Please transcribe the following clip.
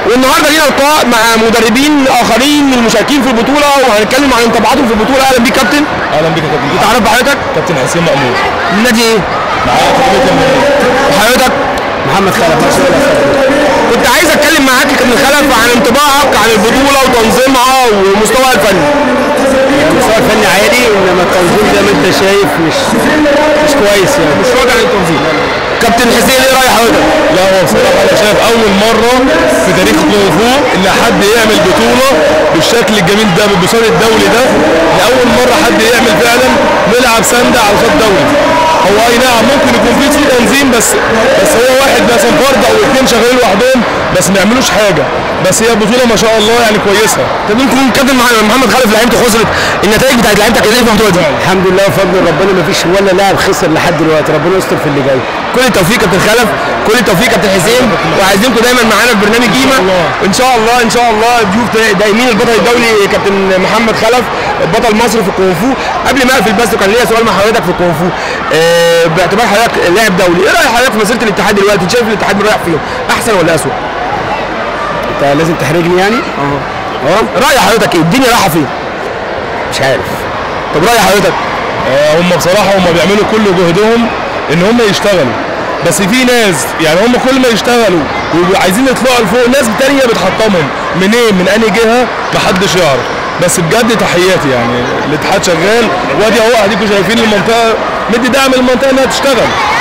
والنهارده لينا لقاء مع مدربين اخرين من المشاركين في البطوله وهنتكلم عن انطباعاتهم في البطوله اهلا بيك كابتن اهلا بيك يا كابتن تعرف بحضرتك كابتن حسين مأمور من نادي ايه؟ معايا تربيه المنيا وحضرتك محمد خلف كنت عايز اتكلم معاك يا كابتن خلف عن انطباعك عن البطوله وتنظيمها ومستواها الفني المستوى الفني عالي انما التنظيم زي ما انت شايف مش مش كويس يعني مش راجع عن التنظيم كابتن حسين ايه راي حضرتك؟ لا هو بصراحه انا شايف اول مره في تاريخ الكونغ فو ان حد يعمل بطوله بالشكل الجميل ده بالبساط الدولي ده لاول مره حد يعمل فعلا نلعب سنده على صوت دولي هو اي نعم ممكن يكون في سوء تنظيم بس بس هو واحد مثلا فرد او اثنين شغالين لوحدهم بس ما يعملوش حاجه بس هي بطوله ما شاء الله يعني كويسه طب يمكن كابتن مح- محمد خلف لعيبته خسرت النتائج بتاعت لعيبتك ايه في البطوله دي؟ الحمد لله بفضل ربنا ما فيش ولا لاعب خسر لحد دلوقتي ربنا يستر في اللي جاي كل التوفيق كابتن خلف كل التوفيق كابتن حسين وعايزينكم دايما معانا في برنامج قيمه ان شاء الله ان شاء الله ضيوف دايمين البطل الدولي كابتن محمد خلف بطل مصر في الكونغ فو قبل ما اقفل بس كان ليا سؤال مع حضرتك في الكونغ فو آه، باعتبار حضرتك لاعب دولي ايه راي حضرتك في مسيره الاتحاد دلوقتي شايف الاتحاد رايح فين احسن ولا اسوء انت لازم تحرجني يعني اه راي حضرتك ايه الدنيا رايحه فين مش عارف طب راي حضرتك آه، هم بصراحه هم بيعملوا كل جهدهم ان هم يشتغلوا بس في ناس يعني هم كل ما يشتغلوا وعايزين يطلعوا لفوق ناس تانية بتحطمهم منين من انهي جهه محدش يعرف بس بجد تحياتي يعني الاتحاد شغال وادي اهو اديكم شايفين المنطقه مدي دعم للمنطقه انها تشتغل